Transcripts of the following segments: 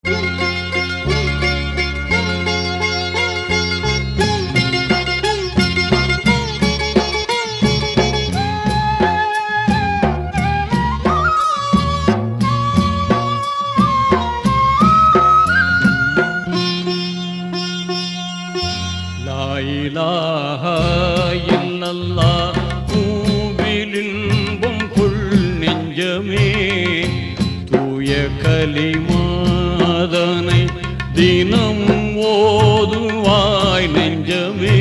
லாயிலாக இல்லல்லா பூவிலின்பம் கொள் நெஞ்சமே தூய கலிமாதனை தினம் ஓதுவாய் நெஞ்சமே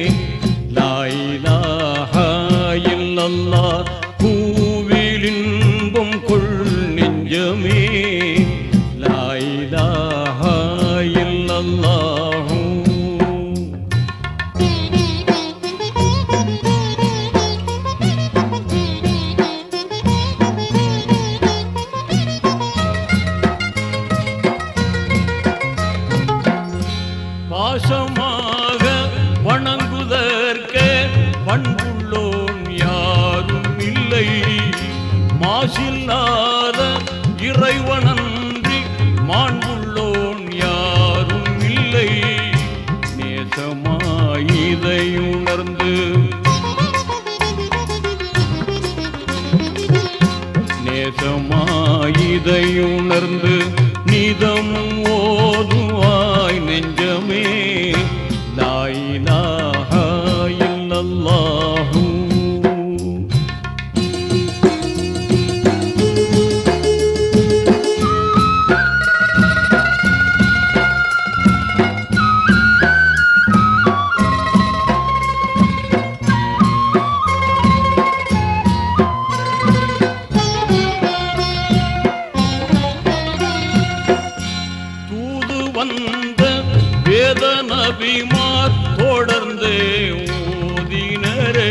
லாயிலாக இல்லல்லா பூவிலின்பம் கொள் நெஞ்சமே லாயிலாக இல்லல்லாஹூ பாசமாக வணங்குதற்கே பண்புள்ளோன் யாரும் இல்லை மாசில்லாத இறைவனன்றி மாண்புள்ளோன் யாரும் இல்லை நேசமாயிதை உணர்ந்து நேசமாயிதை உணர்ந்து நிதம் ஓதுவாய் நெஞ்சமே லாயிலாக இல்லல்லாஹூ தூது வந்த வேத நபிமார் தொடர்ந்து ஓதினரே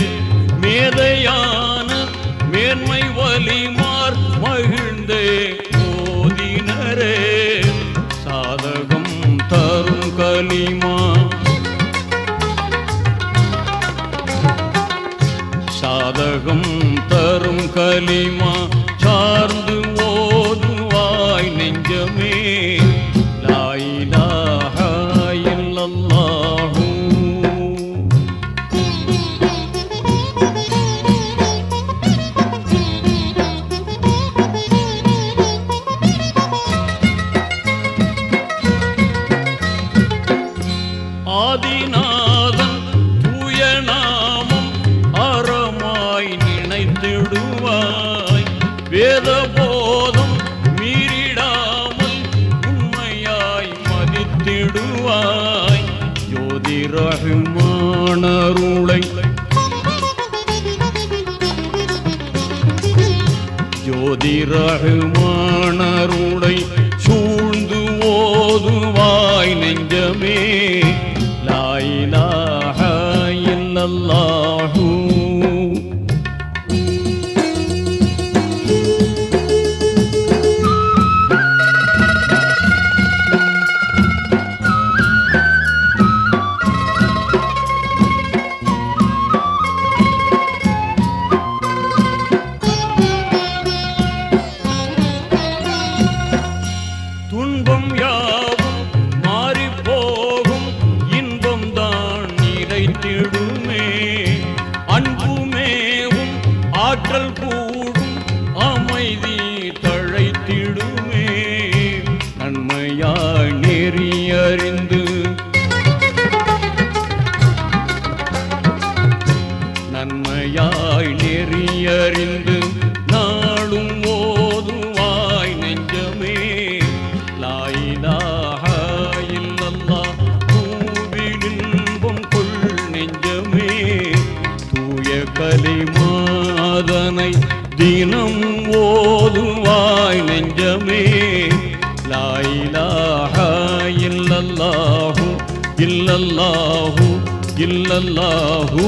மேதையான மேன்மை வலிமார் மகிழ்ந்தே ஓதினரே சாதகம் தரும் கலிமா சாதகம் தரும் கலிமா சார்ந்து ஓதுவாய் நெஞ்சமே லாயிலாக இல்லல்லாஹூ ஆதிநாதன் தூய நாமம் அறமாய் நினைத்திடுவாய் வேத போதம் மீறிடாமல் உண்மையாய் மதித்திடுவாய் ஜோதி ரஹ்மானருளை ஜோதி ரஹ்மானருளை சூழ்ந்து ஓதுவாய் நெஞ்சமே லாயிலாக இல்லல்லாஹூ துன்பம் யாவும் மாறிப் போகும் இன்பம் தான் நிலைத்திடுமே அன்புமேவும் ஆற்றல் கூடும் அமைதி தழைத்திடுமே நன்மையாய் நெறியறிந்து நன்மையாய் நெறியறிந்து நாளும் ஓதுவாய் நெஞ்சமே லாயிலாக இல்லல்லா பூவிலின்பம் கொள் நெஞ்சமே தூய கலிமாதனை தினம் ஓதுவாய் நெஞ்சமே லாயிலாக இல்லல்லாஹு இல்லல்லாஹு இல்லல்லாஹு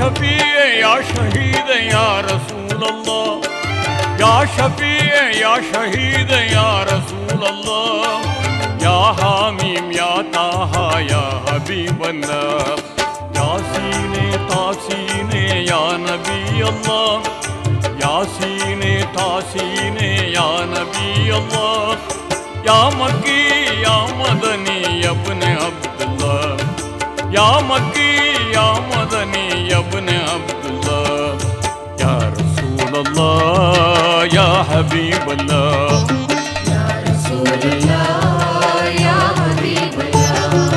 شفيع يا شهيد يا رسول الله يا شفيع يا شهيد يا رسول الله يا حميم يا طه يا حبيب الله ياسين تاسين يا نبي الله ياسين تاسين يا نبي الله يا مكي يا مدني يا ابن عبد الله يا مكي يا مدني يا ابن عبد الله يا رسول الله يا حبيب الله يا رسول الله يا حبيب الله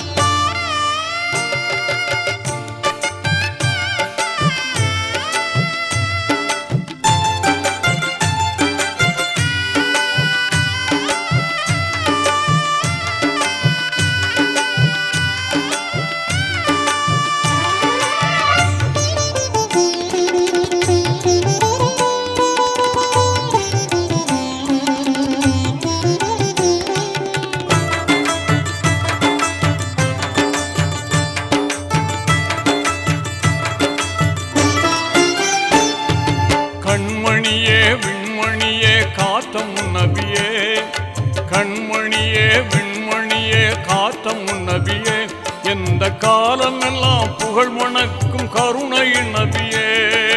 கண்மணியே விண்மணியே காத்தம் நபியே கண்மணியே விண்மணியே காத்தம் நபியே எந்த காலமெல்லாம் புகழ் மணக்கும் கருணை நபியே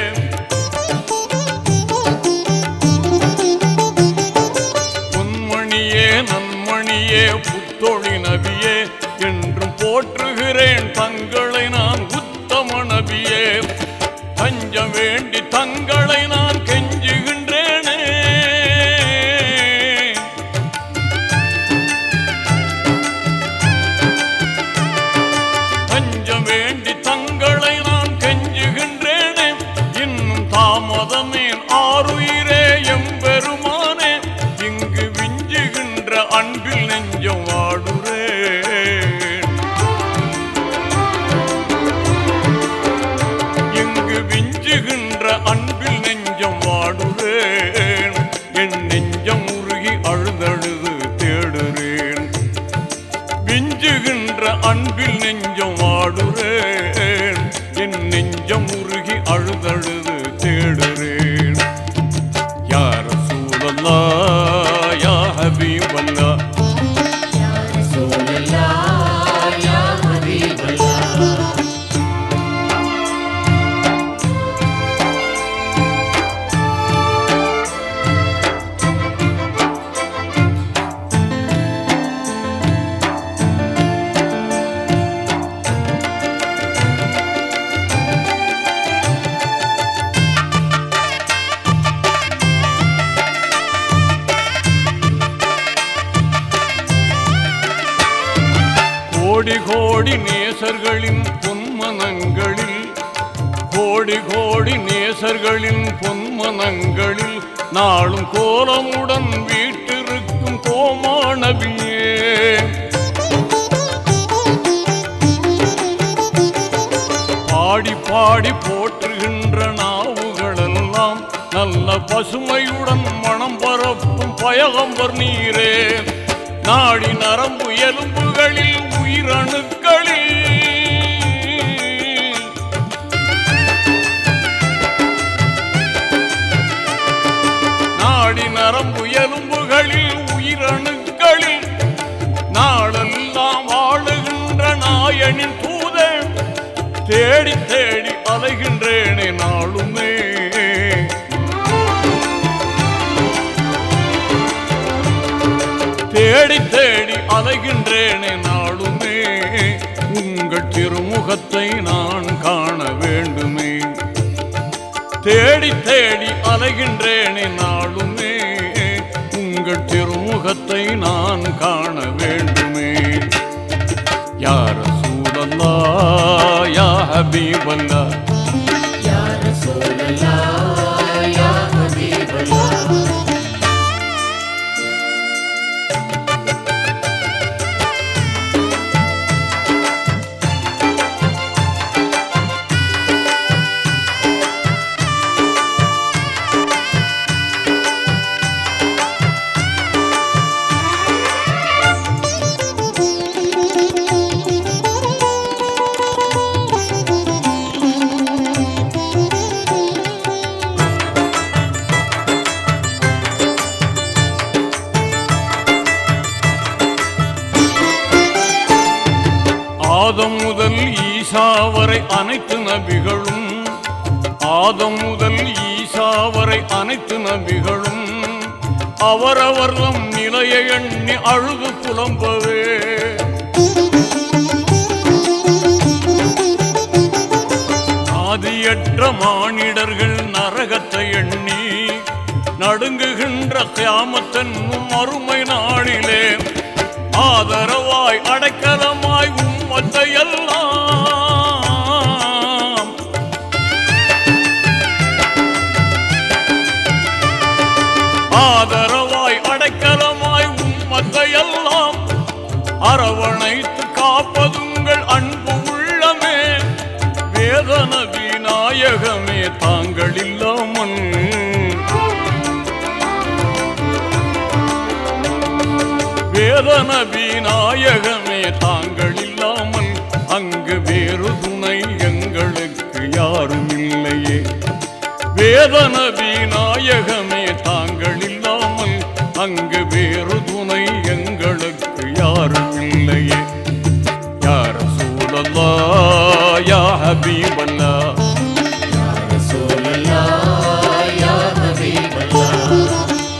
பொன்மணியே நன்மணியே புத்தொழி நபியே என்றும் போற்றுகிறேன் தங்களை நான் உத்தம நபியே தஞ்சம் வேண்டி தங்களை நான் கெஞ்சுகின்றேனே தஞ்சம் வேண்டி தங்களை நான் கெஞ்சுகின்றேனே இன்னும் தாமதமேன் ஆறுயிரே எம்பெருமானே இங்கு விஞ்சுகின்ற அன்பில் நெஞ்சம் வாடுறேன் இங்கு விஞ்சுகின்ற அன்பில் நெஞ்சம் வாடுறேன் என் நெஞ்சம் உருகி அழுதழுது தேடுறேன் விஞ்சுகின்ற அன்பில் நெஞ்சம் வாடுறேன் என் நெஞ்சம் உருகி அழுதழுது தேடுறேன் யார் சூழல்லா யா ஹபீபல்லா يا رسول الله يا حبيب الله கோடி கோடி நேசர்களின் பொன்மனங்களில் கோடி கோடி நேசர்களின் பொன்மனங்களில் நாளும் கோலமுடன் வீட்டிருக்கும் கோமானவியே பாடி பாடி போற்றுகின்ற நாவுகளெல்லாம் நல்ல பசுமையுடன் மனம் பரப்பும் பயகம்பர் நீரே நாடி நரம்பு எலும்புகளில் உயிரணுக்களில் நாடி நரம்பு எலும்புகளில் உயிரணுக்களில் நாளெல்லாம் வாழுகின்ற நாயனின் தூதன் தேடி தேடி அலைகின்றேனே நாளுமே தேடி தேடி அலைகின்றேனே நாளுமே உங்கள் திருமுகத்தை நான் காண வேண்டுமே தேடி தேடி அலைகின்றேனே நாளுமே உங்கள் திருமுகத்தை நான் காண வேண்டுமே யார் சூழல்லா யா ஹபீபல்லா يا رسول الله يا حبيب الله ஆதம் முதல் ஈசா வரை அனைத்து நபிகளும் ஆதம் முதல் ஈசா வரை அனைத்து நபிகளும் அவரவர்தம் நிலையை எண்ணி அழுது புலம்பவே ஆதியற்ற மானிடர்கள் நரகத்தை எண்ணி நடுங்குகின்ற கியாமத்தன்னும் மறுமை நாளிலே ஆதரவாய் அடைக்கலமாய் உம்மத்தை எல்லாம் ஆதரவாய் அடைக்கலமாய் உம்மத்தை எல்லாம் அரவணைத்து காப்பதுங்கள் அன்பு உள்ளமே வேதன விநாயகமே தாங்கள் இல்லாமல் வேதன விநாயகமே தாங்கள் இல்லாமல் அங்கு வேறு துணை எங்களுக்கு யாரும் இல்லையே வேதன விநாயகமே தாங்கள் இல்லாமல் அங்கு வேறு துணை எங்களுக்கு யாரும் இல்லையே யார் சூழல்லா யா ஹபீபல்லா யா ரசூலல்லாஹ் யா ஹபீபல்லாஹ்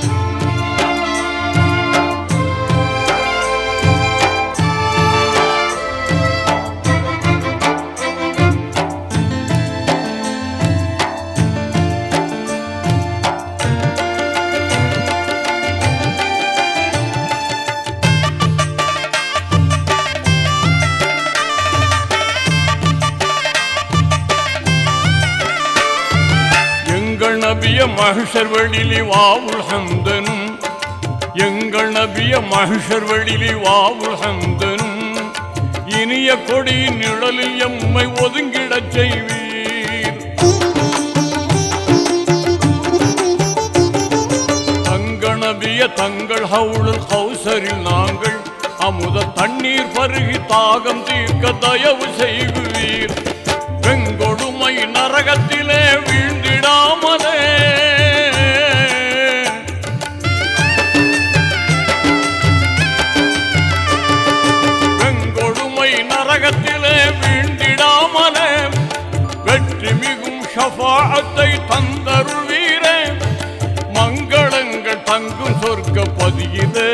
எங்கள் நபிய மகிஷர் வெளிலி வாவுல் ஹம்தனும் எங்கள் நபிய மகிஷர் வெளிலி வாவுல் ஹம்தனும் இனிய கொடி நிழலில் எம்மை ஒதுங்கிடச் செய்வீர் தங்க நபிய தங்கள் ஹவுளுல் கௌசரில் நாங்கள் அமுத தண்ணீர் பருகி தாகம் தீர்க்க தயவு செய்வீர் வெங்கொடுமை நரகத்திலே வீழ்ந்திடாமலே வெங்கொடுமை நரகத்திலே வீழ்ந்திடாமலே வெற்றி மிகும் ஷஃபாஅத்தை தந்தருள்வீரே மங்களங்கள் தங்கும் சொர்க்க பதியிலே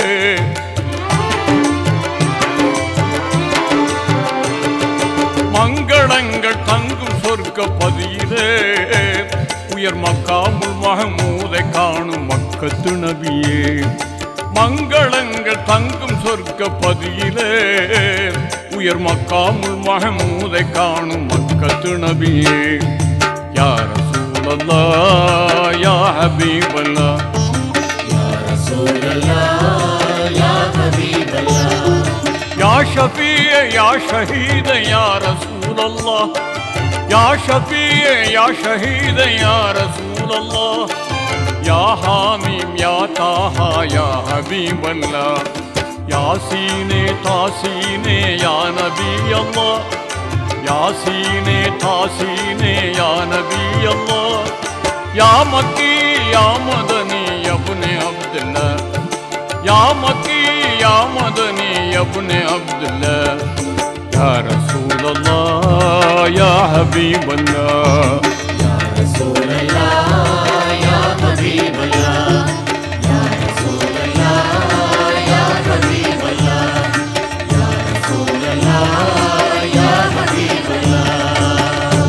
மங்களங்கள் தங்கும் சொர்க்க பதியிலே உயர் மக்காமுல் மகமூதை காணும் மக்கத்து நபியே மங்களங்கள் தங்கும் சொர்க்க பதியிலே உயர் மக்காமுல் மகமூதை காணும் மக்கத்து நபியே யார் சூழல்லா யா ஹபீபல்லா யா ரசூலல்லாஹ் யா ஹபீபல்லாஹ் يا شفيع يا شهيد يا رسول الله يا شفيع يا شهيد يا رسول الله يا حاميم يا طه يا حبيب الله يا سيني تاسيني يا نبي الله يا سيني تاسيني يا نبي الله يا مكي يا مدني يا ابن عبد الله يا مكي يا مدني يا ابن عبد الله يا رسول الله يا حبيب الله யா ரசூலல்லாஹ் யா ஹபீபல்லாஹ் யா ரசூலல்லாஹ் யா ஹபீபல்லாஹ் யா ரசூலல்லாஹ் யா ஹபீபல்லாஹ்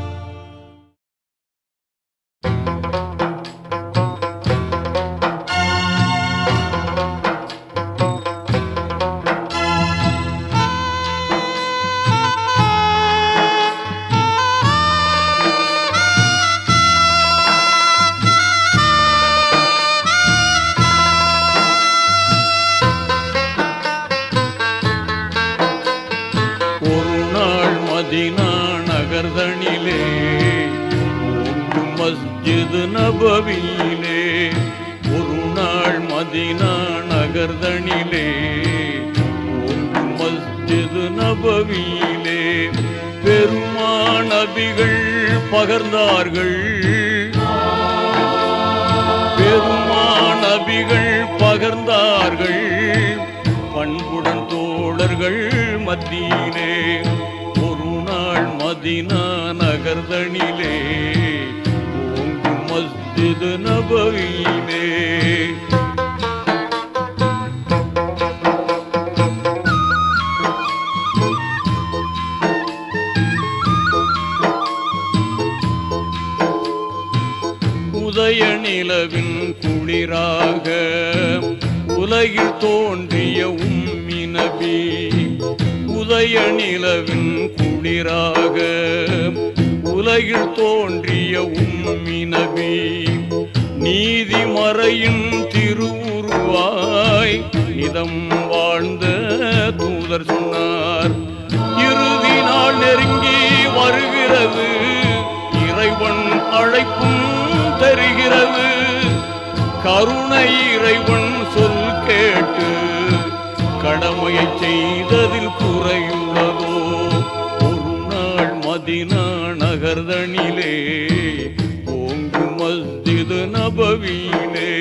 ஒரு நாள் மதினா நகர்தனிலே ஓங்கு மஸ்ஜிது நபவியிலே ஒரு நாள் மதினா நகர்தனிலே ஓங்கு மஸ்ஜிது நபவியிலே பெருமா நபிகள் பகர்ந்தார்கள் பெருமா நபிகள் பகர்ந்தார்கள் பண்புடன் தோழர்கள் மத்தியிலே ஒரு நாள் மதினா நகர்தனிலே ஓங்கு மஸ்ஜிது நபவியிலே உதய நிலவின் குளிராக உலகில் தோன்றிய உம்மி நபி உதய நிலவின் குளிராக உலகில் தோன்றிய உம்மி நபி நீதிமறையின் திருவுருவாய் நிதம் வாழ்ந்த தூதர் சொன்னார் இறுதி நாள் நெருங்கி வருகிறது இறைவன் அழைப்பும் தருகிறது கருணை இறைவன் சொல் கேட்டு கடமையை செய்ததில் குறையுள்ளதோ ஒரு நாள் மதினா நகர்தனிலே ஓங்கு மஸ்ஜிது நபவியிலே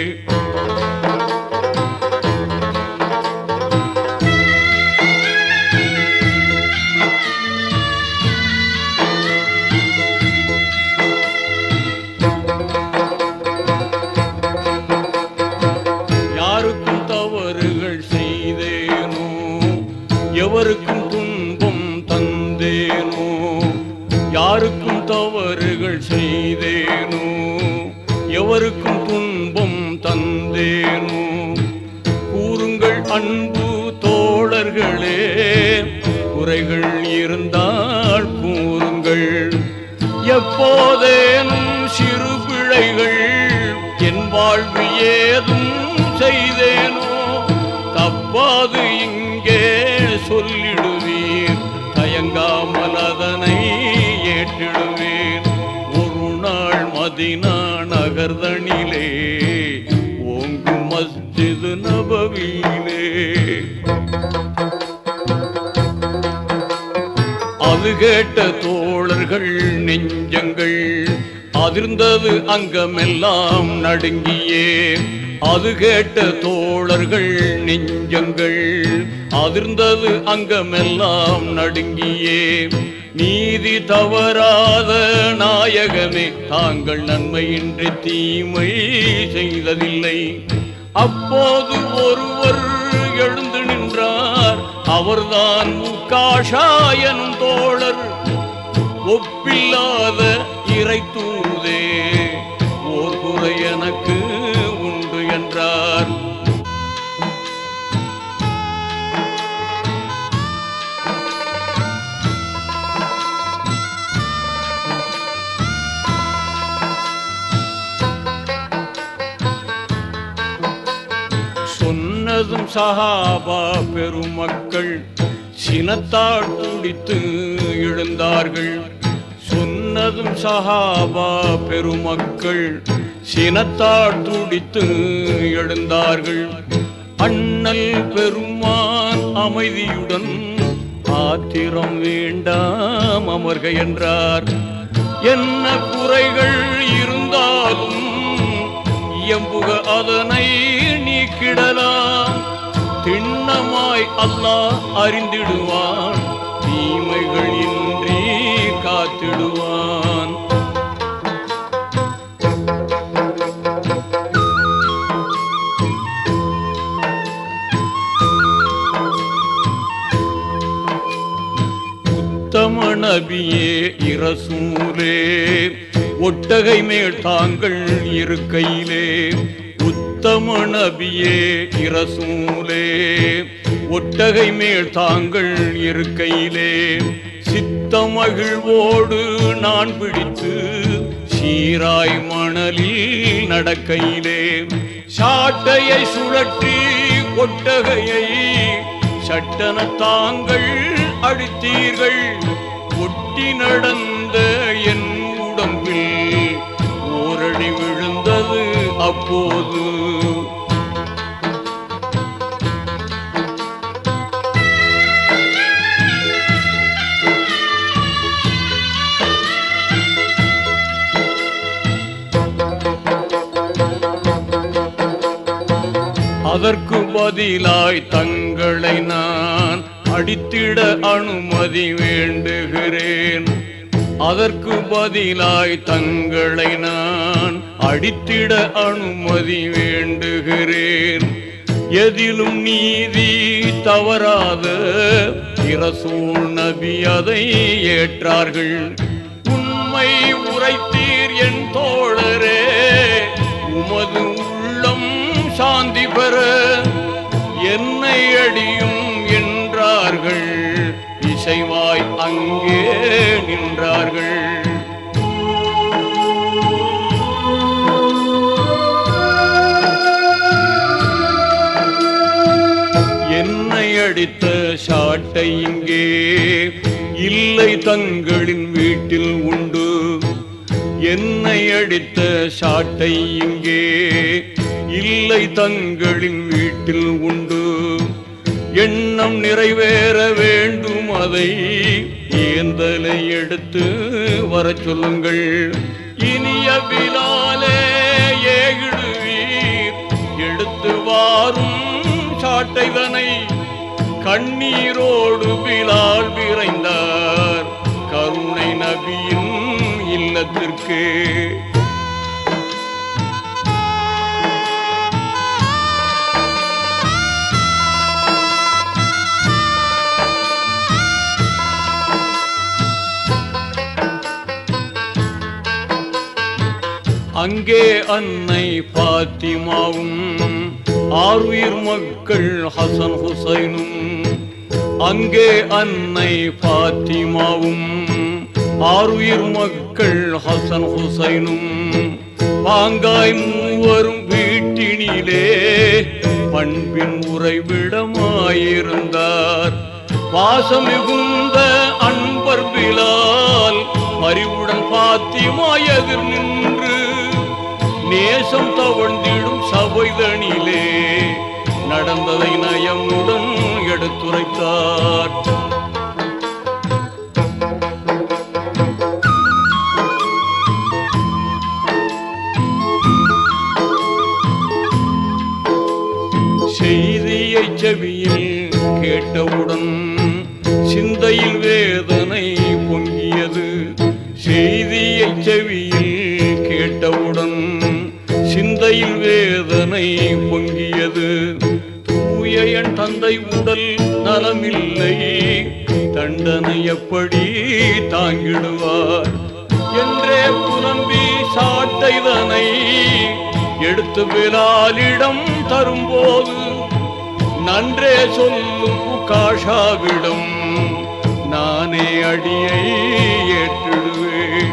யாருக்கும் தவறுகள் செய்தேனோ எவருக்கும் துன்பம் தந்தேனோ யாருக்கும் தவறுகள் செய்தேனோ எவருக்கும் துன்பம் தந்தேனோ கூறுங்கள் அன்பு தோழர்களே குறைகள் இருந்தால் கூறுங்கள் எப்போதேனும் சிறு பிழைகள் என் வாழ்வு ஏதும் செய்தேனோ தப்பாது இங்கே சொல்லிடுவீர் தயங்காமல் அதனை ஏற்றிடுவீர் ஒரு நாள் மதினா நகர்தனிலே ஓங்கு மஸ்ஜிது நபவியிலே அது கேட்ட தோழர்கள் நெஞ்சங்கள் அதிர்ந்தது அங்கமெல்லாம் நடுங்கியே அது கேட்ட தோழர்கள் நெஞ்சங்கள் அதிர்ந்தது அங்கமெல்லாம் நடுங்கியே நீதி தவறாத நாயகமே தாங்கள் நன்மையின்றி தீமை செய்ததில்லை அப்போது ஒருவர் எழுந்து நின்றார் அவர்தான் முக்காஷாயன் தோழர் ஒப்பில்லாத இறை தூதே ஓர் குறை எனக்கு உண்டு என்றார் சொன்னதும் சஹாபா பெருமக்கள் சினத்தால் துடித்து எழுந்தார்கள் சொன்னதும் சஹாபா பெருமக்கள் சினத்தால் துடித்து எழுந்தார்கள் அண்ணல் பெருமான் அமைதியுடன் ஆத்திரம் வேண்டாம் அமர்க என்றார் என்ன குறைகள் இருந்தாலும் எம்புக அதனை நீக்கிடலாம் திண்ணமாய் அல்லாஹ் அறிந்திடுவான் தீமைகள் இன்றி காத்திடுவான் உத்தம நபியே இரசூலே ஒட்டகை மேல் தாங்கள் இருக்கையிலே உத்தம நபியே இரசூலே ஒட்டகை மேல் தாங்கள் இருக்கையிலே சித்தமகிழ்வோடு நான் பிடித்து சீராய் மணலில் நடக்கையிலே சாட்டையை சுழற்றி ஒட்டகையை சட்டன தாங்கள் அடித்தீர்கள் ஒட்டி நடந்த என் உடம்பில் ஓரடி விழுந்தது அப்போது அதற்கு பதிலாய் தங்களை நான் அடித்திட அனுமதி வேண்டுகிறேன் அதற்கு பதிலாய் தங்களை நான் அடித்திட அனுமதி வேண்டுகிறேன் எதிலும் நீதி தவறாத இரசூல் நபி அதை ஏற்றார்கள் உண்மை உரைத்தீர் என் தோழரே உமது உள்ளம் சாந்தி பெற என்னை அடியும் என்றார்கள் இசைவாய் அங்கே நின்றார்கள் என்னை அடித்த சாட்டை இங்கே இல்லை தங்களின் வீட்டில் உண்டு என்னை அடித்த சாட்டை இங்கே இல்லை தங்களின் வீட்டில் உண்டு எண்ணம் நிறைவேற வேண்டும் அதை ஏந்தலை எடுத்து வரச் சொல்லுங்கள் இனிய பிலாலே ஏகிடுவீர் எடுத்து வாரும் சாட்டைதனை கண்ணீரோடு பிலால் விரைந்தார் கருணை நபியின் இல்லத்திற்கு அங்கே அன்னை பாத்திமாவும் ஆறுயிர் மக்கள் ஹசன் ஹுசைனும் அங்கே அன்னை பாத்திமாவும் ஆறுயிர் மக்கள் ஹசன் ஹுசைனும் பாங்காய் மூவரும் வீட்டினிலே பண்பின் உறைவிடமாயிருந்தார் பாசம் மிகுந்த அன்பர் பிலால் அறிவுடன் பாத்திமா எதிர் நின்று நேசம் தவழ்ந்திடும் சபைதனிலே நடந்ததை நயமுடன் எடுத்துரைத்தார் செய்தியை செவியில் கேட்டவுடன் சிந்தையில் வேதனை பொங்கியது செய்தியை செவியில் கேட்டவுடன் சிந்தையில் வேதனை பொங்கியது தூய என் தந்தை உடல் நலமில்லை தண்டனை எப்படி தாங்கிடுவார் என்றே புலம்பி சாட்டைதனை எடுத்து பிலாலிடம் தரும்போது நன்றே சொல்லும் காஷாவிடம் நானே அடியை ஏற்றிடுவேன்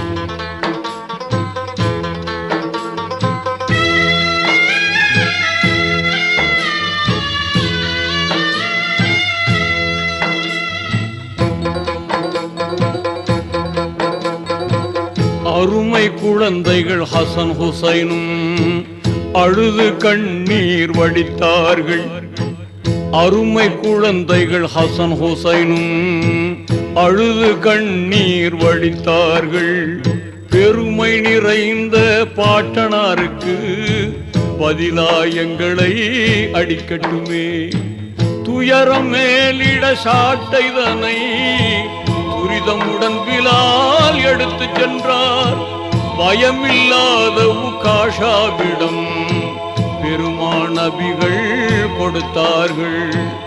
அருமை குழந்தைகள் ஹசன் ஹுசைனும் அழுது கண்ணீர் வடித்தார்கள் அருமை குழந்தைகள் ஹசன் ஹுசைனும் அழுது கண்ணீர் வடித்தார்கள் பெருமை நிறைந்த பாட்டனாருக்கு பதிலாயங்களை அடிக்கட்டுமே துயரம் மேலிட சாட்டைதனை துரிதமுடன் பிலால் எடுத்துச் சென்றார் பயமில்லாத உகாஷாவிடம் பெருமானபிகள் கொடுத்தார்கள்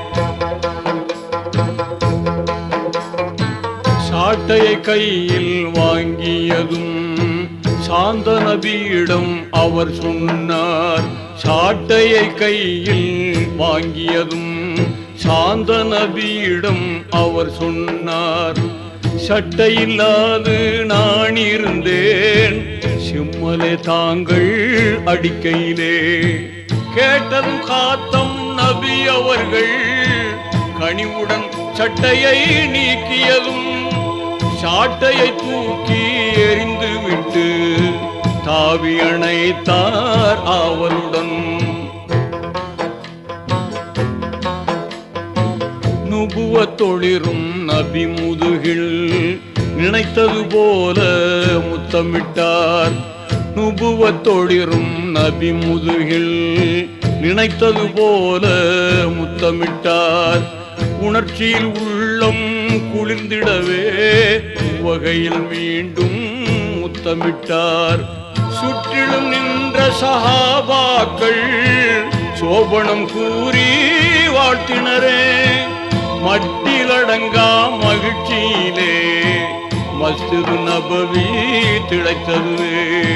சாட்டையை கையில் வாங்கியதும் சாந்த நபியிடம் அவர் சொன்னார் சாட்டையை கையில் வாங்கியதும் சாந்த நபியிடம் அவர் சொன்னார் சட்டையில்லாது நான் இருந்தேன் சிம்மலே தாங்கள் அடிக்கையிலே கேட்டதும் காத்தம் நபி அவர்கள் கனிவுடன் சட்டையை நீக்கியதும் சாட்டையை தூக்கி எறிந்து விட்டு தாவி அணைத்தார் ஆவலுடன் நுபுவ தொழிரும் நபி முதுகில் நினைத்தது போல முத்தமிட்டார் நுபுவ தொழிரும் நபி முதுகில் நினைத்தது போல முத்தமிட்டார் உணர்ச்சியில் உள்ளம் குளிர்ந்திடவே வகையில் மீண்டும் முத்தமிட்டார் சுற்றிலும் நின்ற சஹாபாக்கள் சோபனம் கூறி வாழ்த்தினரே மட்டிலடங்கா மகிழ்ச்சியிலே மஸ்ஜிது நபவி திளைத்ததுவே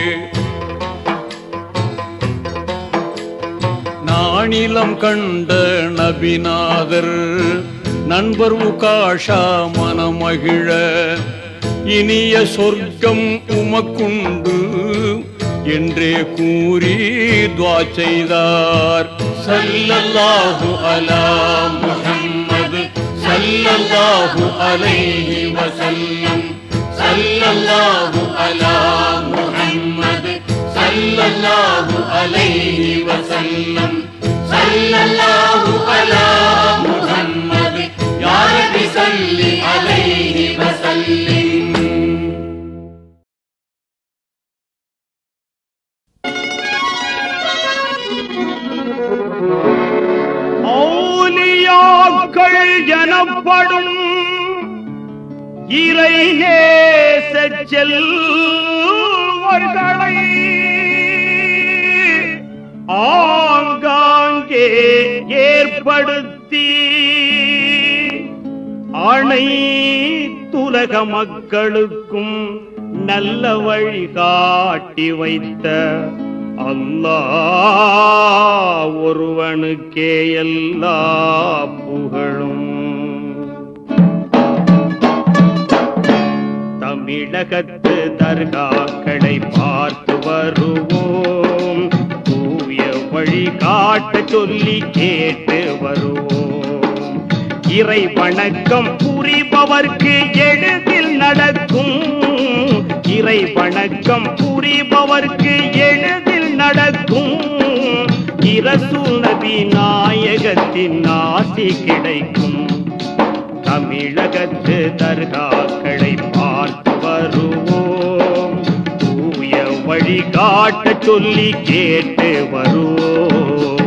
நாணிலம் கண்ட நபிநாதர் நண்பர் உகாஷா மனமகிழ இனிய சொர்க்கம் உமக்குண்டு என்றே கூறி துவா செய்தார் சல்லல்லாஹு அலா முஹம்மது சல்லல்லாஹு அலைஹி வஸல்லம் சல்லல்லாஹு அலா முஹம்மது சல்லல்லாஹு அலைஹி வஸல்லம் சல்லல்லாஹு அலா முஹம்மது யா ரப்பி சல்லி அலைஹி வஸல்லிம் ஔலியாக்கள் எனப்படும் இறை நேச செல்வர்களை ஆங்காங்கே ஏற்படுத்தி அனைத்துலக மக்களுக்கும் நல்ல வழி காட்டி வைத்த அல்லாஹ் ஒருவனுக்கே எல்லா புகழும் தமிழகத்து தர்காக்களை பார்த்து வருவோம் தூய வழி காட்ட சொல்லி கேட்டு வருவோம் இறை வணக்கம் புரிபவர்க்கு எளிதில் நடக்கும் இறை வணக்கம் புரிபவர்க்கு எளிதில் நடக்கும் இரசூல் நபி நாயகத்தின் ஆசி கிடைக்கும் தமிழகத்து தர்காக்களை பார்த்து வருவோம் தூய வழி காட்ட சொல்லி கேட்டு வருவோம்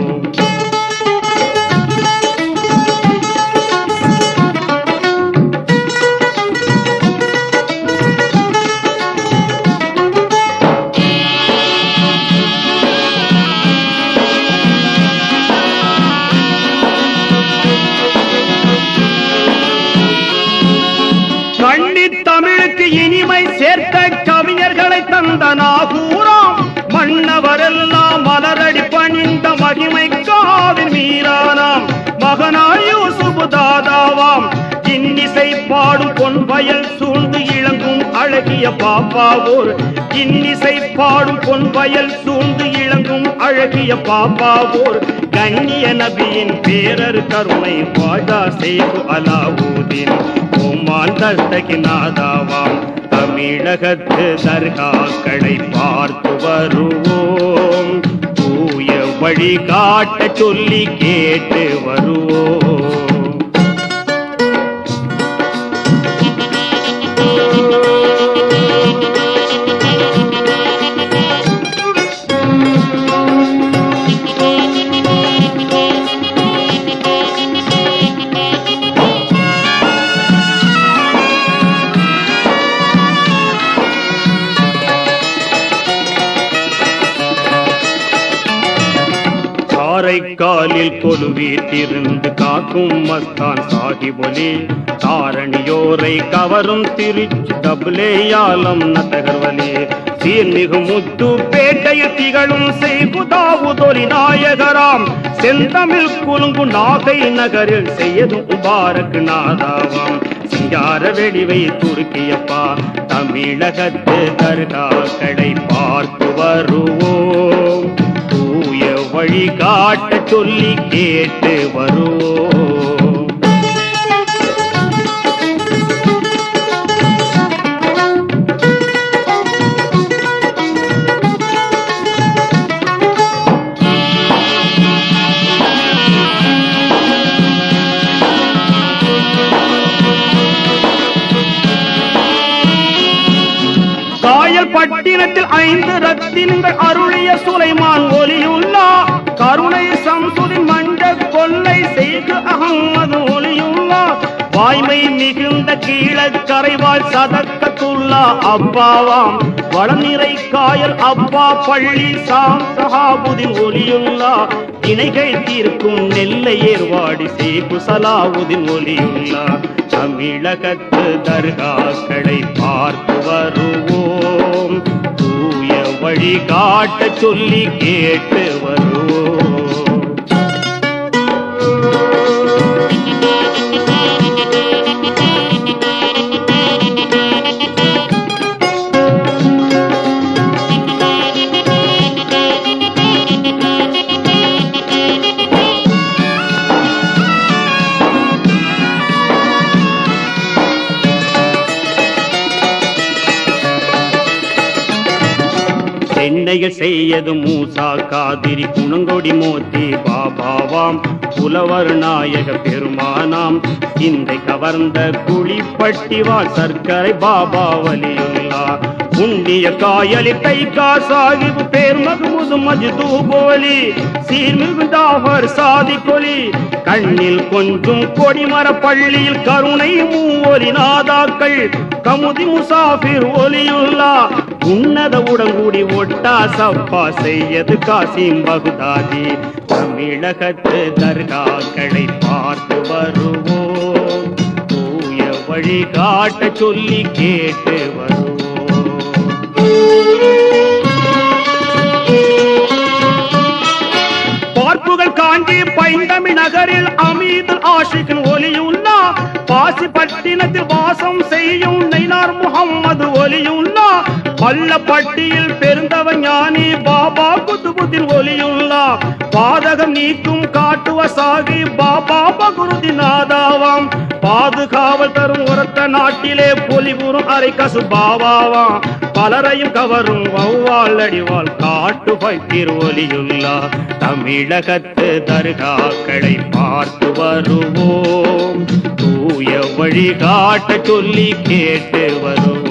கண்டி தமிழுக்கு இனிமை சேர்த்த கவிஞர்களை தந்த நாகூராம் மன்னவரெல்லாம் மலரடி பணிந்த மகிமை காவின் மீறானாம் மகனாய் யூசுப் தாதாவாம் இன்னிசை பாடும் பொன் வயல் சூழ்ந்து இளங்கும் அழகிய பாப்பாவோர் இன்னிசை பாடும் பொன் வயல் சூழ்ந்து இளங்கும் அழகிய பாப்பாவோர் கண்ணிய நபியின் பேரர் கருணை வாழா செய்து அலாவூதின் ஓமான் தஸ்தகிநாதாவாம் தமிழகத்து தர்காக்களை பார்த்து வருவோம் தூய வழி காட்ட சொல்லி கேட்டு வருவோம் காரைக்காலில் கொலுவீட்டிருந்து காக்கும் மஸ்தான் சாஹிபொலி தாரணியோரை கவரும் திருச்சி டபுலேயாலம் நத்தகர்வலி சீர்மிகு முத்து பேட்டையில் திகழும் செய்குதாவுதொலி நாயகராம் செந்தமிழ் குலுங்கு நாகை நகரில் செய்யதும் முபாரக் நாதாவாம் சிங்கார வெடிவை துருக்கியப்பா தமிழகத்து தர்காக்களை பார்த்து வருவோம் தூய வழி காட்ட சொல்லி கேட்டு வருவோம் காயல் பட்டினத்தில் ஐந்து ரத்தினங்கள் அருளிய சுலைமான் ஒலியுள்ளா கருணை சம்சுதின் மண்ட கொல்லை செய்து அகமது ஒலியுள்ளா வாய்மை மிகுந்த கீழக்கரைவாள் சதக்கத்துள்ளா அப்பாவாம் வளநிறை காயல் அப்பா பள்ளி சாம் சஹாபுதின் ஒலியுள்ளா இணைகள் தீர்க்கும் நெல்லை ஏர்வாடி சேகு சலாவுதின் ஒலியுள்ளா தமிழகத்து தர்காக்களை பார்த்து வருவோம் தூய வழி காட்ட சொல்லி கேட்டு வருவோம் சென்னையில் செய்யது மூசா காதிரி குணங்கொடி மோத்தி பாபாவாம் புலவர் நாயக பெருமானாம் இந்த கவர்ந்த குழிப்பட்டிவாள் சர்க்கரை பாபா வலியுள்ளா புண்ணிய காயலி கைகா சாகிபு பேர் மகமுது மஜ்தூ போலி சீர்மிகுந்தாவர் சாதி கொலி கண்ணில் கொஞ்சம் கொடிமர பள்ளியில் கருணை மூவொலி நாதாக்கள் கமுதி முசாஃபிர் ஒலியுள்ளா உன்னத உடங்கூடி ஒட்டா சப்பா செய்யது காசிம் பகுதாதி தமிழகத்து தர்காக்களை பார்த்து வருவோம் தூய வழி காட்ட சொல்லி கேட்டு வருவோம் பார்ப்புகள் காஞ்சி பைந்தமி நகரில் அமீதுல் ஆஷிக்கின் ஒலியுள்ளா பாசி பட்டினத்தில் வாசம் செய்யும் நைனார் முகம்மது ஒலியுள்ளா பள்ளப்பட்டியில் பெருந்தவ ஞானி பாபா குதுபுத்தின் ஒலியுள்ளா பாதகம் நீக்கும் காட்டுவ சாகி பாபா பகுருதின் ஆதாவாம் பாதுகாவல் தரும் உரத்த நாட்டிலே பொலிபுறும் அரை கசு பாபாவாம் பலரையும் கவரும் வௌவால் அடிவாள் காட்டு பைத்திர் ஒலியுள்ளா தமிழகத்து தர்காக்களை பார்த்து வருவோம் தூய வழி காட்ட சொல்லி கேட்டு வருவோம்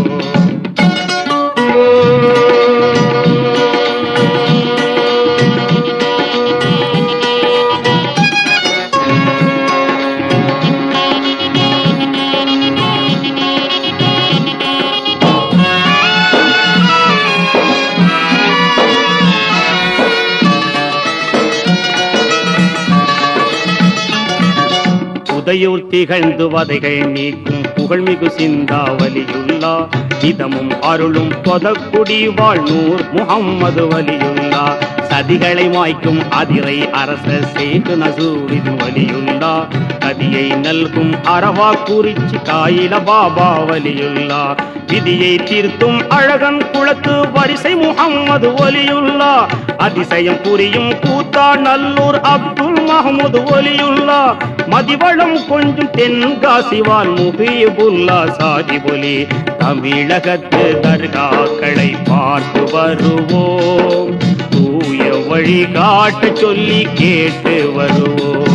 உதையூர் திகழ்ந்து வதைகள் நீக்கும் புகழ்மிகு சிந்தாவலியுள்ளா இதமும் அருளும் பொதக்குடி வாழ்நூர் முகம்மது வலியுள்ளா சதிகளை மாய்க்கும் அதிரை அரச சேகு நசூரின் வலியுள்ளா கதியை நல்கும் அரவா குறிச்சி காயில பாபா வலியுள்ளா விதியை தீர்த்தும் அழகன் குளத்து வரிசை முகம்மது ஒலியுள்ளா அதிசயம் புரியும் கூத்தா நல்லூர் அப்துல் மஹமுது ஒலியுள்ளா மதிவளம் கொஞ்சம் தென்காசிவால் முகிபுல்லா சாதிபொலி தமிழகத்து தர்காக்களை பார்த்து வருவோம் தூய வழி காட்ட சொல்லி கேட்டு வருவோம்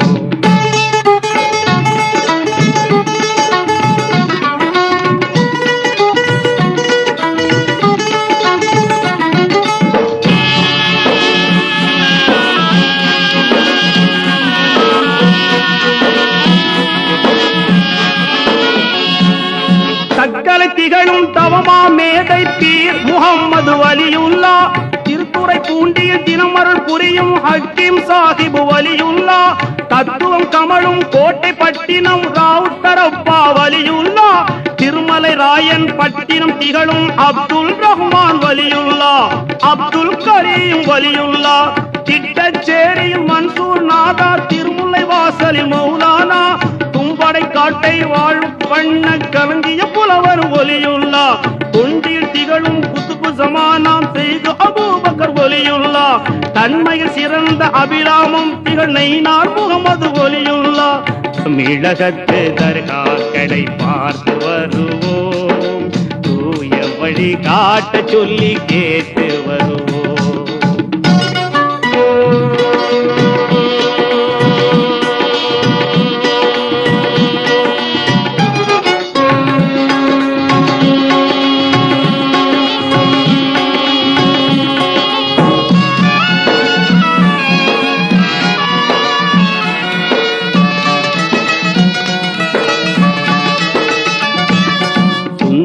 சக்கலை திகழும் தவமா மேதை பீர் முகம்மது வலியுல்லா திருத்துறை பூண்டியில் தினமருள் புரியும் ஹக்கீம் சாஹிபு வலியுல்லா தத்துவம் கமழும் கோட்டை பட்டினம் ராவுத்தரப்பா வலியுல்லா திருமலை ராயன் பட்டினம் திகழும் அப்துல் ரஹ்மான் வலியுல்லா அப்துல் கரீம் வலியுல்லா திட்டச்சேரியில் மன்சூர் நாதா திருமுல்லை வாசலில் மௌலானா தும்படை காட்டை வாழும் வண்ண கலங்கிய புலவர் ஒலியுள்ளா தொண்டில் திகழும் குத்துபு சமானாம் செய்து அபூபக்கர் ஒலியுள்ளா தன்மையில் சிறந்த அபிராமம் திகழ் நெய்னார் முகமது ஒலியுள்ளா தமிழகத்து தர்காக்களை பார்த்து வருவோம் தூய வழி காட்ட சொல்லி கேட்டு வருவோம்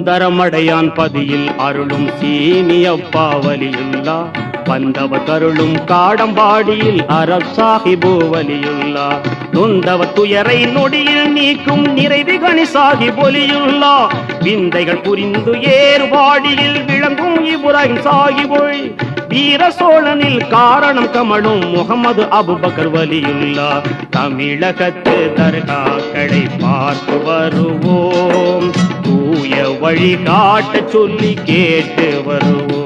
சுந்தரமடையான் பதியில் அருளும் சீனியப்பா வலியுள்ளா வந்தவ கருளும் காடம்பாடியில் அரசாஹிபு வலியுள்ளா நொந்தவ துயரை நொடியில் நீக்கும் நிறைவு கணிசாகி பொலியுள்ளா விந்தைகள் புரிந்து ஏறுவாடியில் விளங்கும் இப்ராஹிம் சாகிபொழி வீர சோழனில் காரணம் கமழும் முகமது அபுபக்கர் வலியுள்ளா தமிழகத்து தர்காக்களை பார்த்து வருவோம் தூய வழி காட்ட சொல்லி கேட்டு வருவோம்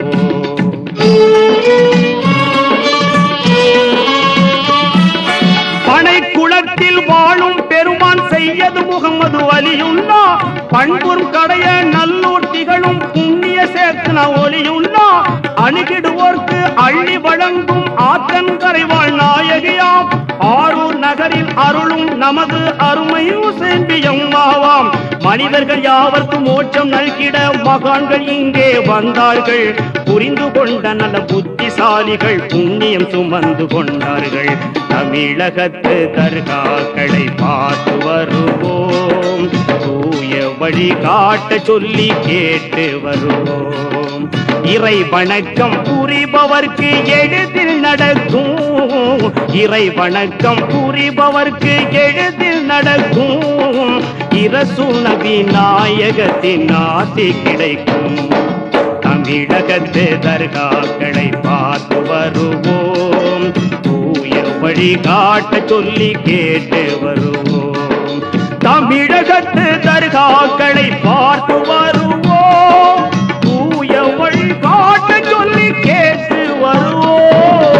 பனை குளத்தில் வாழும் பெருமான் செய்யது முகமது வலியுள்ளா பண்பும் கடைய நல்லூர் திகழும் புண்ணிய சேர்த்தன ஒளியுள்ளா அணுகிடுவோர்க்கு அள்ளி வழங்கும் ஆற்றங்கரைவாழ் நாயகியாம் ஆரூர் நகரில் அருளும் நமது அருமை செம்பியம்மாவாம் மனிதர்கள் யாவர்க்கும் மோட்சம் நல்கிட மகான்கள் இங்கே வந்தார்கள் புரிந்து கொண்ட நல்ல புத்திசாலிகள் புண்ணியம் சுமந்து கொண்டார்கள் தமிழகத்து தர்காக்களை பார்த்து வருவோம் தூய வழி காட்ட சொல்லி கேட்டு வருவோம் இறை வணக்கம் புரிபவர்க்கு எளிதில் நடக்கும் இறை வணக்கம் புரிபவர்க்கு எளிதில் நடக்கும் இரசு நபி நாயகத்தின் ஆசி கிடைக்கும் தமிழகத்து தர்காக்களை பார்த்து வருவோம் தூய வழி காட்ட சொல்லி கேட்டு வருவோம் தமிழகத்து தர்காக்களை பார்த்து வருவோம் தூய வழி காட்ட சொல்லி கேட்டு வருவோம்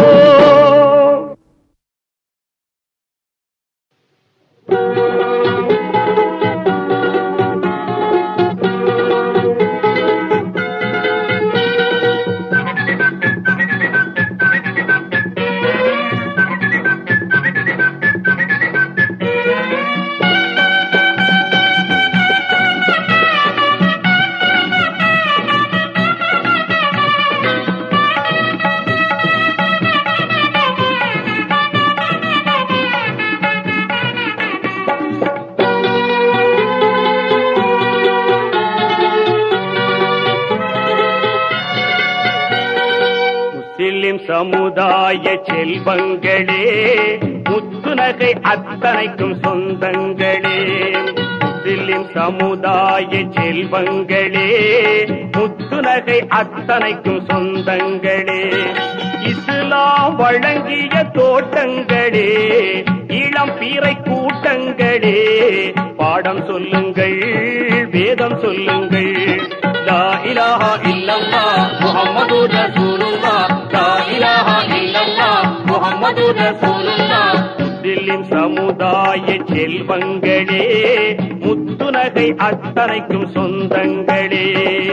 முஸ்லிம் சமுதாய செல்வங்களே முத்துநகை அத்தனைக்கும் சொந்தங்களே முஸ்லிம் சமுதாய செல்வங்களே முத்துநகை அத்தனைக்கும் சொந்தங்களே இஸ்லாம் வழங்கிய தோட்டங்களே இளம் பீரை கூட்டங்களே பாடம் சொல்லுங்கள் வேதம் சொல்லுங்கள் லா இலாஹா இல்லல்லாஹ் முஹம்மது ரசூலுல்லாஹ் லா இலாஹா இல்லல்லாஹ் முஹம்மது ரசூலுல்லாஹ் முஸ்லிம் சமுதாய செல்வங்களே முத்துநகை அத்தனைக்கும் சொந்தங்களே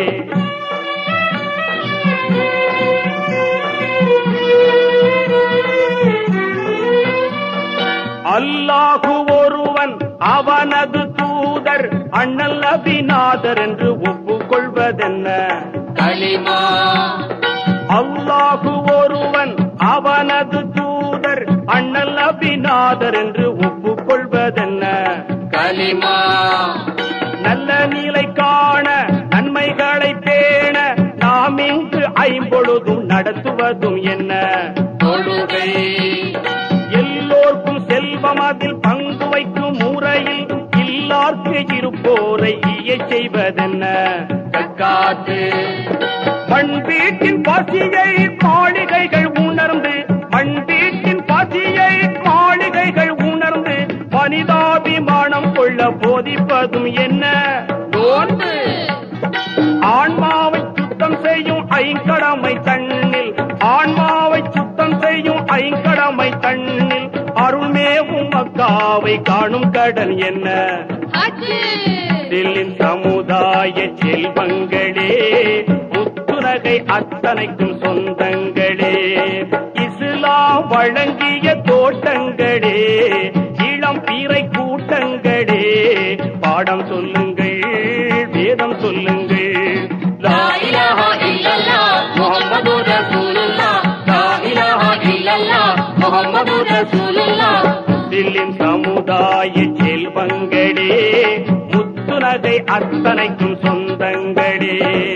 அல்லாஹு ஒருவன் அவனது தூதர் அண்ணல் அபிநாதர் என்று ஒப்புக்கொள்வதென்ன கலிமா அல்லாஹு ஒருவன் அவனது தூதர் அண்ணல் அபிநாதர் என்று ஒப்புக்கொள்வதென்ன கலிமா நல்ல நிலை காண நன்மைகளை பேண நாம் இங்கு ஐம்பொழுதும் நடத்துவதும் என்ன தொழுகை எல்லோர்க்கும் செல்வம் அதில் பங்கு வைக்கும் முறையில் இல்லார்க்கு இருப்போரை ஈய செய்வதென்ன தக்காத்து மண் வீட்டின் பசியை மாளிகைகள் உணர்ந்து மண் வீட்டின் பசியை மாளிகைகள் உணர்ந்து மனிதாபிமானம் கொள்ள போதிப்பதும் என்ன நோன்பு ஆன்மாவை சுத்தம் செய்யும் ஐங்கடமை தன்னில் ஆன்மாவை சுத்தம் செய்யும் ஐங்கடமை தன்னில் அருள்மேவும் மக்காவை காணும் கடல் என்ன தில்லின் சமுதாய செல்வங்களே முத்துநகை அத்தனைக்கும் சொந்தங்களே இஸ்லாம் வழங்கிய தோட்டங்களே இளம் பீரை கூட்டங்களே பாடம் சொல்லுங்கள் வேதம் சொல்லுங்கள் லா இலாஹா இல்லல்லாஹ் முஹம்மது ரசூலுல்லாஹ் லா இலாஹா இல்லல்லாஹ் முஹம்மது ரசூலுல்லாஹ் தில்லின் சமுதாய செல்வங்களே முத்துநகை நகை அத்தனைக்கும் சொந்தங்களே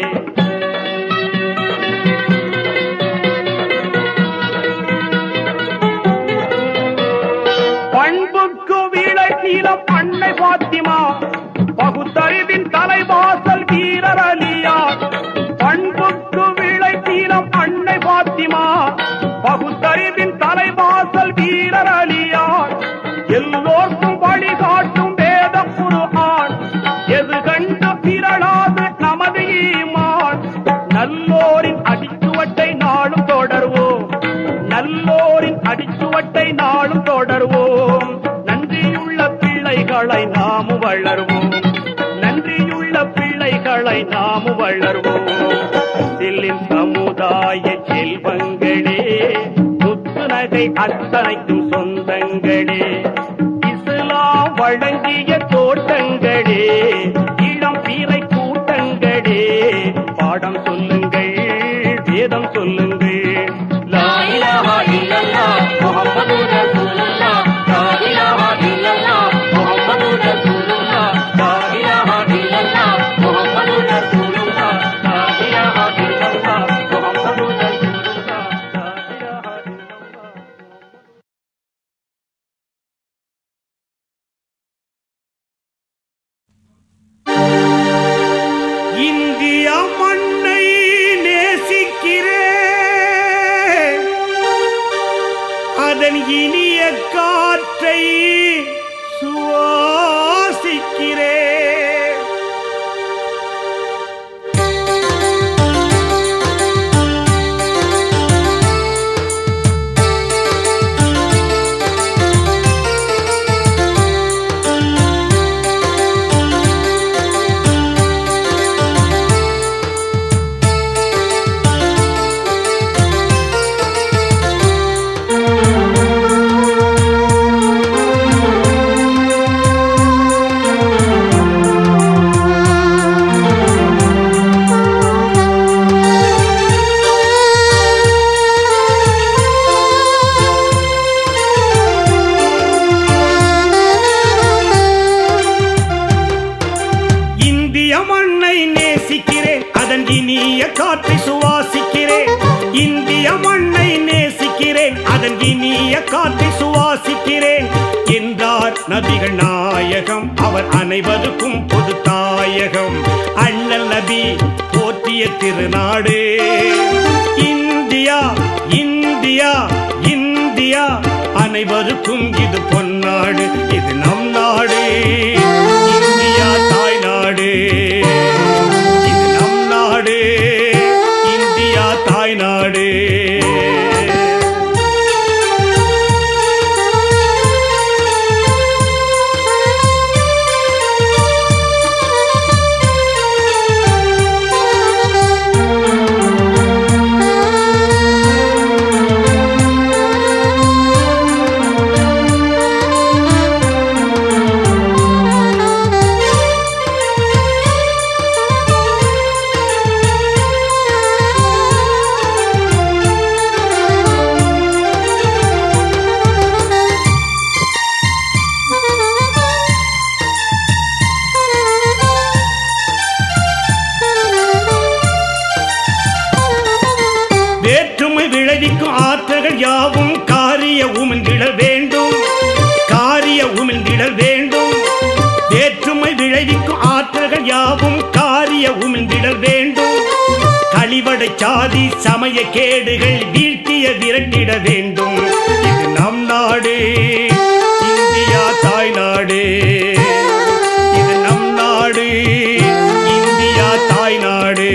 பண்புக்கு வீழை நீளம் அன்னை பாத்திமா பகுத்தறிவின் தலைவாசல் வீரர் அலியார் பண்புக்கு வீழை நீளம் அன்னை பாத்திமா பகுத்தறிவின் தலைவாசல் வீரர் அலியார் எல்லோர்க்கும் வழிகாட்டும் வேத குருஆன் எது கண்டு பிறழாது நமது ஈமான் நல்லோரின் அடிச்சுவட்டை நாளும் தொடர்வோம் நல்லோரின் அடிச்சுவட்டை நாளும் தொடர்வோம் நன்றியுள்ள பிள்ளைகளை நாமும் வளர்வோம் நன்றியுள்ள பிள்ளைகளை நாமும் வளர்வோம் தில்லின் சமுதாய செல்வங்களே முத்து நகை அத்தனைக்கும் சொந்தங்களே இஸ்லாம் வழங்கிய தோட்டங்களே இளம் பீரை கூட்டங்களே பாடம் சொல்லுங்கள் வேதம் சொல்லுங்கள் லா இலாஹா இல்லல்லாஹ் முஹம்மது ரசூலுல்லாஹ் லா இலாஹா இல்லல்லாஹ் முஹம்மது ரசூலுல்லாஹ் லா இலாஹா இல்லல்லாஹ் முஹம்மது ரசூலுல்லாஹ் லா இலாஹா இல்லல்லாஹ் முஹம்மது ரசூலுல்லாஹ் லா இலாஹா இல்லல்லாஹ். இந்திய மண்ணை நேசிக்கிறேன் அதன் இனிய காற்றை சுவாசிக்கிறேன் இந்திய மண்ணை நேசிக்கிறேன் அதன் இனிய காற்றை சுவாசிக்கிறேன் இந்திய மண்ணை நேசிக்கிறேன் அதன் இனிய காற்றை சுவாசிக்கிறேன் என்றார் நபிகள் நாயகம் அவர் அனைவருக்கும் பொது தாயகம் அண்ணல் நபி போற்றிய திருநாடு இந்தியா இந்தியா இந்தியா அனைவருக்கும் இது பொன்னாடு இது நம் நாடு இந்தியா தாய்நாடு இது நம் நாடு இந்தியா தாய்நாடு வேற்றுமை விளைவிக்கும் ஆற்றல்கள் யாவும் காரிய உமிழ்ந்திட வேண்டும் காரிய உமிழ்ந்திட வேண்டும் வேற்றுமை விளைவிக்கும் ஆற்றல்கள் யாவும் காரிய உமிழ்ந்திட வேண்டும் கழிவடை சாதி சமய கேடுகள் வீழ்த்திய விரட்டிட வேண்டும் இது நம் நாடு இந்தியா தாய்நாடு இது நம் நாடு இந்தியா தாய்நாடு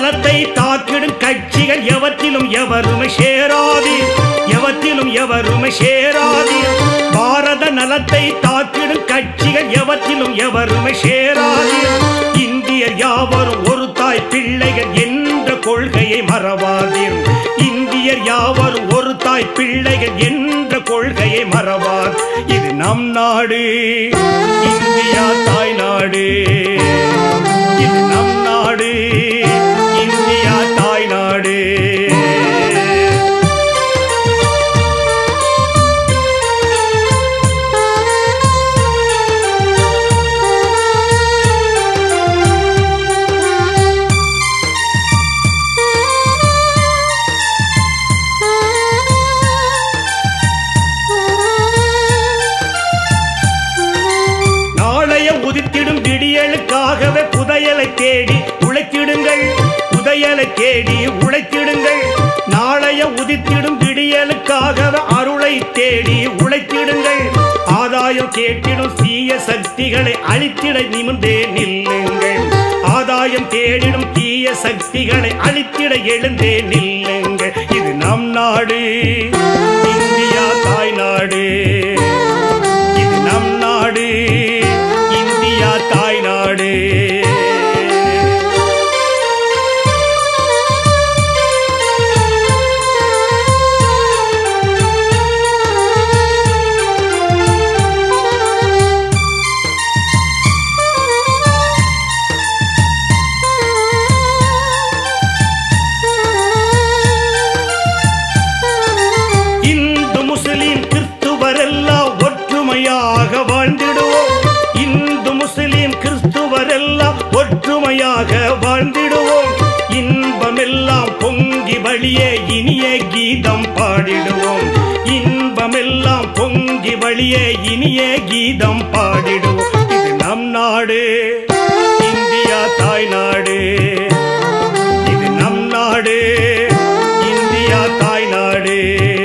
நலத்தை தாக்கிடும் கட்சிகள் எவற்றிலும் எவருமே சேராதீர் எவற்றிலும் எவருமே சேராதீர் பாரத நலத்தை தாக்கிடும் கட்சிகள் எவற்றிலும் எவருமே சேராதீர் இந்தியர் யாவரும் ஒரு தாய் பிள்ளைகள் என்ற கொள்கையை மறவாதீர் இந்தியர் யாவரும் ஒரு தாய் பிள்ளைகள் என்ற கொள்கையை மறவார் இது நம் நாடு இந்தியா தாய் நாடு இது நம் நாடு இந்தியா தாய் நாடு நாளைய உதித்திடும் விடியலுக்காகவே புதையலை தேடி உழைத்திடுங்கள் புதையலை தேடி உழைத்திடுங்கள் நாளைய உதித்திடும் விடியலுக்காகவே அருளை தேடி உழைத்திடுங்கள் ஆதாயம் கேட்டிடும் தீய சக்திகளை அழித்திட நிமிர்ந்தே நில்லுங்கள் ஆதாயம் தேடிடும் தீய சக்திகளை அழித்திட எழுந்தே நில்லுங்கள் இது நம் நாடு இந்தியா தாய் நாடு இது நம் நாடு இந்தியா தாய் நாடு இந்து முஸ்லிம் கிறிஸ்துவர் எல்லாம் ஒற்றுமையாக வாழ்ந்திடுவோம் இந்து முஸ்லிம் கிறிஸ்துவர் எல்லாம் ஒற்றுமையாக வாழ்ந்திடுவோம் இன்பமெல்லாம் பொங்கி வழியே இனிய கீதம் பாடிடுவோம் இன்பமெல்லாம் பொங்கி வழியே இனிய கீதம் பாடிடுவோம் இது நம் நாடு இந்தியா தாய் நாடு இது நம் நாடு இந்தியா தாய் நாடு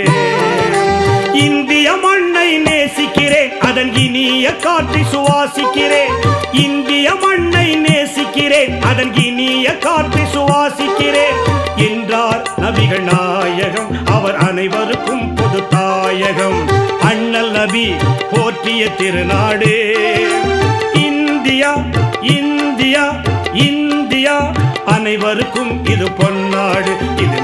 இந்திய மண்ணை நேசிக்கிறேன் அதன் இனிய காற்றை சுவாசிக்கிறேன் இந்திய மண்ணை நேசிக்கிறேன் அதன் இனிய காற்றை சுவாசிக்கிறேன் என்றார் நபிகள் நாயகம் அவர் அனைவருக்கும் பொது தாயகம் அண்ணல் நபி போற்றிய திருநாடு இந்தியா இந்தியா இந்தியா அனைவருக்கும் இது பொன்னாடு இது